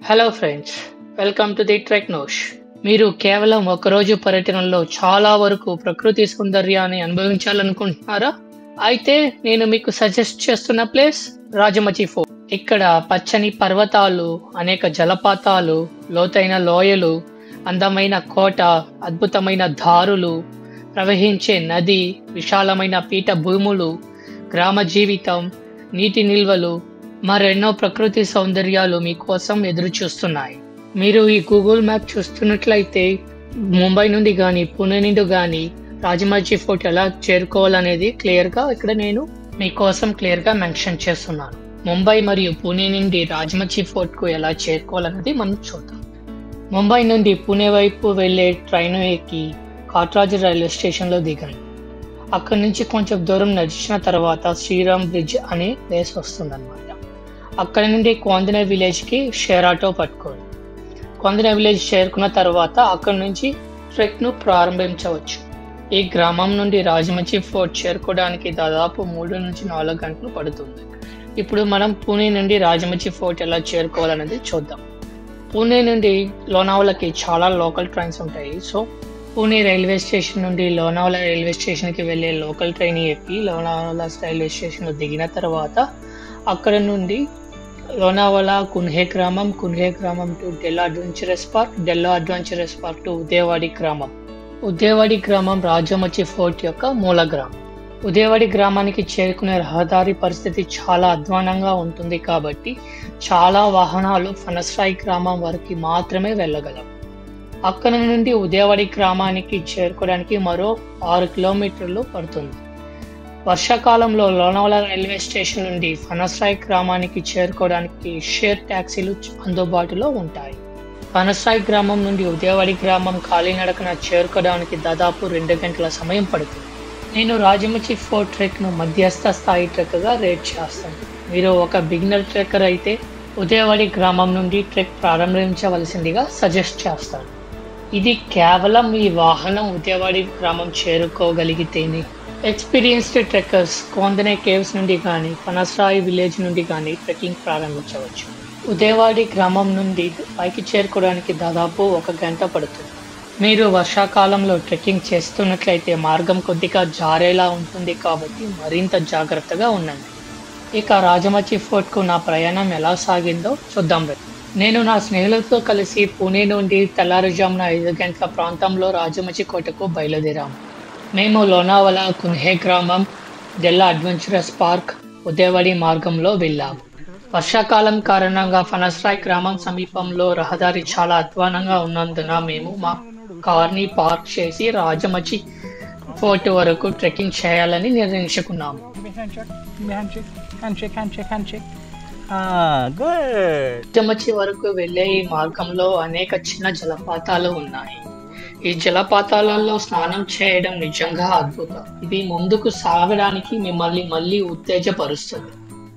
Hello friends welcome to the trek nosh మీరు కేవలం ఒకరోజు పర్యటనలో చాలా వరకు ప్రకృతి సౌందర్యాన్ని అనుభవించాలనుకుంటున్నారా అయితే నేను మీకు సజెస్ట్ చేస్తున్న ప్లేస్ రాజమచి ఫోర్ట్ ఇక్కడ పచ్చని పర్వతాలు అనేక జలపాతాలు లోతైన లోయలు అందమైన కోట అద్భుతమైన దారులు ప్రవహించే నది విశాలమైన పీఠ భూములు గ్రామ జీవితం నీటి నిల్వలు మరెన్నో ప్రకృతి సౌందర్యాలు మీకోసం ఎదురు చూస్తున్నాయి మీరు ఈ గూగుల్ మ్యాప్ చూస్తున్నట్లయితే ముంబై నుండి కానీ పుణె నుండి కానీ రాజమర్జీ ఫోర్ట్ ఎలా చేరుకోవాలనేది క్లియర్గా ఇక్కడ నేను మీకోసం క్లియర్గా మెన్షన్ చేస్తున్నాను ముంబై మరియు పూణే నుండి రాజమర్జీ ఫోర్ట్కు ఎలా చేరుకోవాలనేది మనం చూద్దాం ముంబై నుండి పూణే వైపు వెళ్ళే ట్రైన్ ఎక్కి కాట్రాజ్ రైల్వే స్టేషన్లో దిగండి అక్కడి నుంచి కొంచెం దూరం నడిచిన తర్వాత శ్రీరామ్ బ్రిడ్జ్ అనే ప్లేస్ వస్తుందన్నమాట అక్కడ నుండి కొందన విలేజ్కి షేర్ ఆటో పట్టుకోండి కొందన విలేజ్ చేరుకున్న తర్వాత అక్కడ నుంచి ట్రెక్ను ప్రారంభించవచ్చు ఈ గ్రామం నుండి రాజమంచి ఫోర్ట్ చేరుకోవడానికి దాదాపు మూడు నుంచి నాలుగు గంటలు పడుతుంది ఇప్పుడు మనం పూణే నుండి రాజమంచి ఫోర్ట్ ఎలా చేరుకోవాలనేది చూద్దాం పూణే నుండి లోనావలకి చాలా లోకల్ ట్రైన్స్ ఉంటాయి సో పూణే రైల్వే స్టేషన్ నుండి లోనావాల రైల్వే స్టేషన్కి వెళ్ళే లోకల్ ట్రైన్ ఎక్కి లోనావాల రైల్వే స్టేషన్లో దిగిన తర్వాత అక్కడ నుండి లోనావాల కున్హే గ్రామం కున్హే గ్రామం to Della adventurous park Della adventurous park to Udayawadi గ్రామం ఉదయవాడి గ్రామం రాజమచి ఫోర్ట్ యొక్క మూల గ్రామం ఉదయవాడి గ్రామానికి చేరుకునే రహదారి పరిస్థితి చాలా అధ్వానంగా ఉంటుంది కాబట్టి చాలా వాహనాలు ఫనస్రాయి గ్రామం వరకు మాత్రమే వెళ్ళగలవు అక్కడ నుండి ఉదయవాడి గ్రామానికి చేరుకోవడానికి మరో ఆరు కిలోమీటర్లు పడుతుంది వర్షాకాలంలో లోనావాల రైల్వే స్టేషన్ నుండి ఫనస్రాయ్ గ్రామానికి చేరుకోవడానికి షేర్ ట్యాక్సీలు అందుబాటులో ఉంటాయి ఫనస్రాయ్ గ్రామం నుండి ఉదయవాడి గ్రామం కాలినడకన చేరుకోవడానికి దాదాపు రెండు గంటల సమయం పడుతుంది నేను రాజమచి ఫోర్ట్ ట్రెక్ను మధ్యస్థ స్థాయి ట్రెక్గా రేట్ చేస్తాను మీరు ఒక బిగినర్ ట్రెక్కర్ అయితే ఉదయవాడి గ్రామం నుండి ట్రెక్ ప్రారంభించవలసిందిగా సజెస్ట్ చేస్తాను ఇది కేవలం మీ వాహనం ఉదయవాడి గ్రామం చేరుకోగలిగితేనే ఎక్స్పీరియన్స్డ్ ట్రెక్కర్స్ కోందనే కేవ్స్ నుండి కానీ పనసరాయి విలేజ్ నుండి కానీ ట్రెక్కింగ్ ప్రారంభించవచ్చు ఉదయవాడి గ్రామం నుండి పైకి చేరుకోవడానికి దాదాపు ఒక గంట పడుతుంది మీరు వర్షాకాలంలో ట్రెక్కింగ్ చేస్తున్నట్లయితే మార్గం కొద్దిగా జారేలా ఉంటుంది కాబట్టి మరింత జాగ్రత్తగా ఉండండి ఇక రాజమచి ఫోర్ట్కు నా ప్రయాణం ఎలా సాగిందో చూద్దాం రండి నేను నా స్నేహితులతో కలిసి పూణే నుండి తెల్లారుజామున ఐదు గంటల ప్రాంతంలో రాజమచి కోటకు బయలుదేరాము మేము లోనావల కున్హే గ్రామం డెల్లా అడ్వెంచరస్ పార్క్ ఉదయవాడి మార్గంలో వెళ్ళాము వర్షాకాలం కారణంగా ఫనస్రాయ్ గ్రామం సమీపంలో రహదారి చాలా అధ్వానంగా ఉన్నందున మేము మా కార్ని పార్క్ చేసి రాజమచి ఫోర్ట్ వరకు ట్రెక్కింగ్ చేయాలని నిర్ణయించుకున్నాము Give me a handshake. Give me a handshake. Handshake, handshake, handshake. Ah, good. రాజమచి వరకు వెళ్ళే ఈ మార్గంలో అనేక చిన్న జలపాతాలు ఉన్నాయి ఈ జలపాతాలలో స్నానం చేయడం నిజంగా అద్భుతం ఇది ముందుకు సాగడానికి మిమ్మల్ని మళ్ళీ ఉత్తేజపరుస్తుంది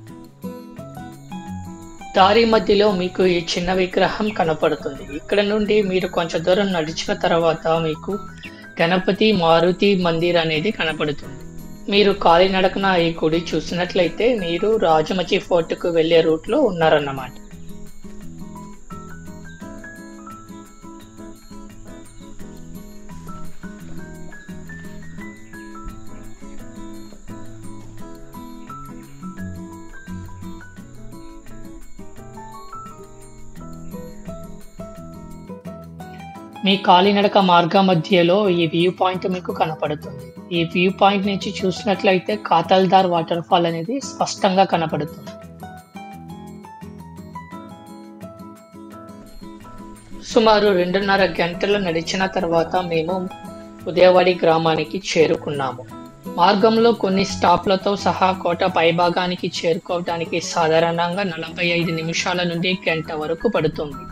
దారి మధ్యలో మీకు ఈ చిన్న విగ్రహం కనపడుతుంది ఇక్కడ నుండి మీరు కొంచెం దూరం నడిచిన తర్వాత మీకు గణపతి మారుతి మందిర్ అనేది కనపడుతుంది మీరు కాలినడకన ఈ గుడి చూసినట్లయితే మీరు రాజమచి ఫోర్ట్కు వెళ్ళే రూట్లో ఉన్నారన్నమాట మీ కాలినడక మార్గ మధ్యలో ఈ వ్యూ పాయింట్ మీకు కనపడుతుంది ఈ వ్యూ పాయింట్ నుంచి చూసినట్లయితే కాతల్దార్ వాటర్ ఫాల్ అనేది స్పష్టంగా కనపడుతుంది సుమారు రెండున్నర గంటలు నడిచిన తర్వాత మేము ఉదయవాడి గ్రామానికి చేరుకున్నాము మార్గంలో కొన్ని స్టాప్లతో సహా కోట పైభాగానికి చేరుకోవడానికి సాధారణంగా నలభై ఐదు నిమిషాల నుండి గంట వరకు పడుతుంది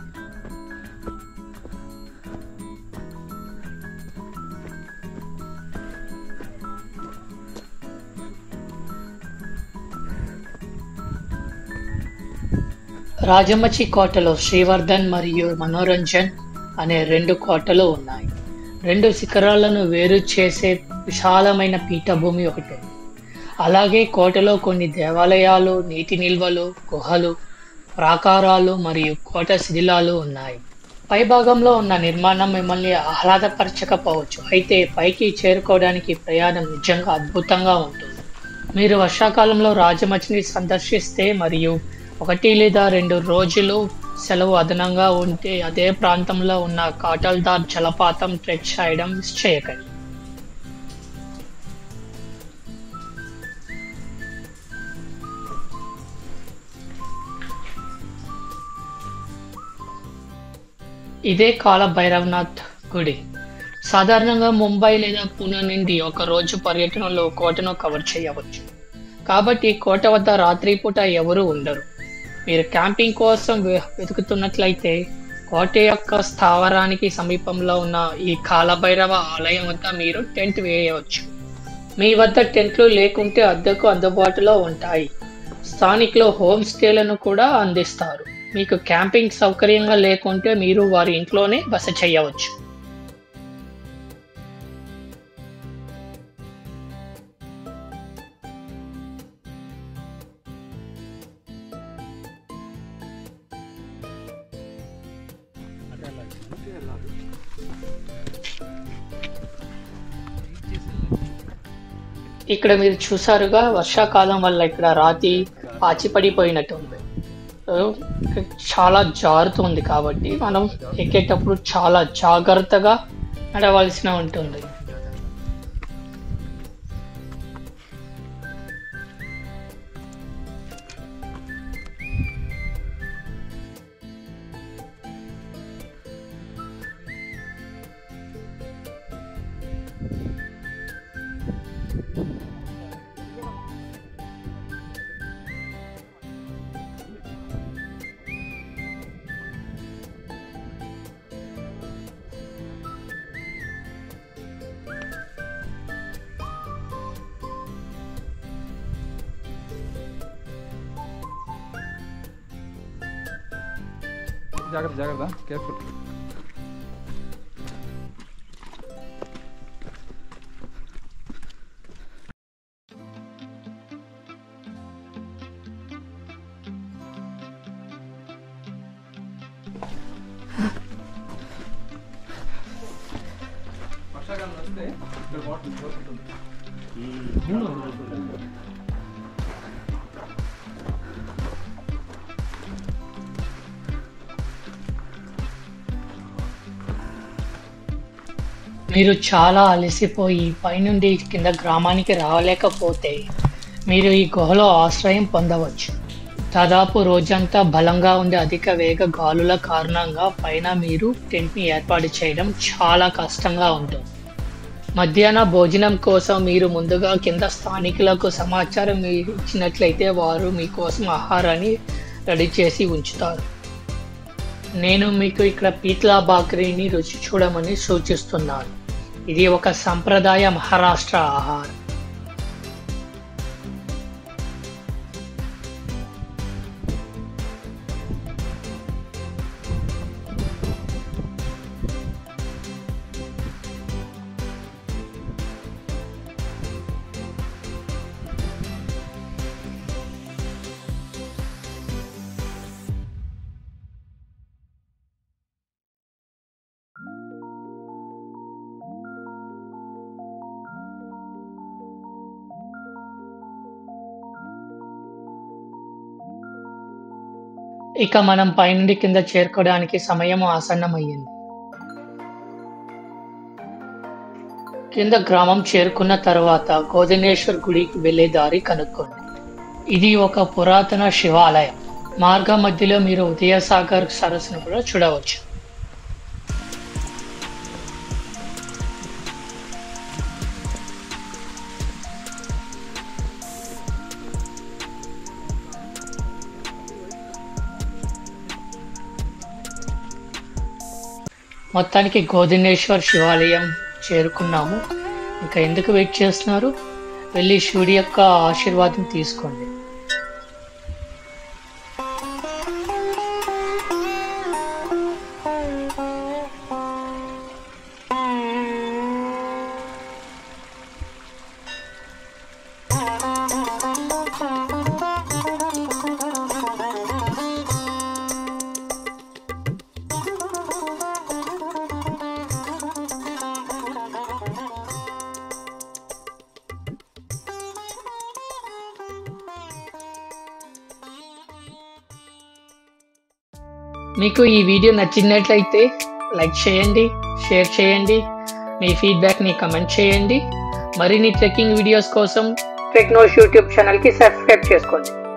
రాజమచి కోటలో శ్రీవర్ధన్ మరియు మనోరంజన్ అనే రెండు కోటలు ఉన్నాయి రెండు శిఖరాలను వేరు చేసే విశాలమైన పీఠభూమి ఒకటి ఉంది అలాగే కోటలో కొన్ని దేవాలయాలు నీటి నిల్వలు గుహలు ప్రాకారాలు మరియు కోట శిథిలాలు ఉన్నాయి పైభాగంలో ఉన్న నిర్మాణం మిమ్మల్ని ఆహ్లాదపరచకపోవచ్చు అయితే పైకి చేరుకోవడానికి ప్రయాణం నిజంగా అద్భుతంగా ఉంటుంది మీరు వర్షాకాలంలో రాజమచిని సందర్శిస్తే మరియు ఒకటి లేదా రెండు రోజులు సెలవు అదనంగా ఉంటే అదే ప్రాంతంలో ఉన్న కాటల్దార్ జలపాతం ట్రెక్ చేయడం మిస్ చేయకండి ఇదే కాల భైరవనాథ్ గుడి సాధారణంగా ముంబై లేదా పూణే నుండి ఒక రోజు పర్యటనలో కోటను కవర్ చేయవచ్చు కాబట్టి కోట వద్ద రాత్రిపూట ఎవరూ ఉండరు మీరు క్యాంపింగ్ కోసం వె- వెతుకుతున్నట్లయితే కోట యొక్క స్థావరానికి సమీపంలో ఉన్న ఈ కాలభైరవ ఆలయం వద్ద మీరు టెంట్ వేయవచ్చు మీ వద్ద టెంట్లు లేకుంటే అద్దెకు అందుబాటులో ఉంటాయి స్థానికులు హోమ్ స్టేలను కూడా అందిస్తారు మీకు క్యాంపింగ్ సౌకర్యంగా లేకుంటే మీరు వారి ఇంట్లోనే బస చేయవచ్చు ఇక్కడ మీరు చూసారుగా వర్షాకాలం వల్ల ఇక్కడ రాతి పాచి పడిపోయినట్టు ఉంది సో, ఇక్కడ చాలా జారుతుంది కాబట్టి మనం ఎక్కేటప్పుడు చాలా జాగ్రత్తగా నడవలసిన ఉంటుంది జాగ్రత్త జాగ్రత్త కేర్ఫుల్ వర్షాకాలం వస్తే ఇక్కడ వాటర్ పోతుంది మీరు చాలా అలసిపోయి పైనుండి కింద గ్రామానికి రావలేకపోతే మీరు ఈ గుహలో ఆశ్రయం పొందవచ్చు దాదాపు రోజంతా బలంగా ఉండే అధిక వేగ గాలుల కారణంగా పైన మీరు టెంట్ని ఏర్పాటు చేయడం చాలా కష్టంగా ఉంటుంది మధ్యాహ్న భోజనం కోసం మీరు ముందుగా కింద స్థానికులకు సమాచారం మీరు ఇచ్చినట్లయితే వారు మీకోసం ఆహారాన్ని రెడీ చేసి ఉంచుతారు నేను మీకు ఇక్కడ పీత్లా బాకరీని రుచి చూడమని సూచిస్తున్నాను ఇది ఒక సంప్రదాయ మహారాష్ట్ర ఆహారం ఇక మనం పైనుండి కింద చేరుకోవడానికి సమయం ఆసన్నమయ్యింది కింద గ్రామం చేరుకున్న తర్వాత గోధనేశ్వర్ గుడికి వెళ్లే దారి కనుక్కోండి ఇది ఒక పురాతన శివాలయం మార్గ మధ్యలో మీరు ఉదయసాగర్ సరస్సును కూడా చూడవచ్చు మొత్తానికి గోధనేశ్వర్ శివాలయం చేరుకున్నాము ఇంకా ఎందుకు వెయిట్ చేస్తున్నారు వెళ్ళి శివుడి యొక్క ఆశీర్వాదం తీసుకోండి మీకు ఈ వీడియో నచ్చినట్లయితే లైక్ చేయండి షేర్ చేయండి మీ ఫీడ్బ్యాక్ని కమెంట్ చేయండి మరిన్ని ట్రెక్కింగ్ వీడియోస్ కోసం టెక్నోష్ యూట్యూబ్ ఛానల్కి సబ్స్క్రైబ్ చేసుకోండి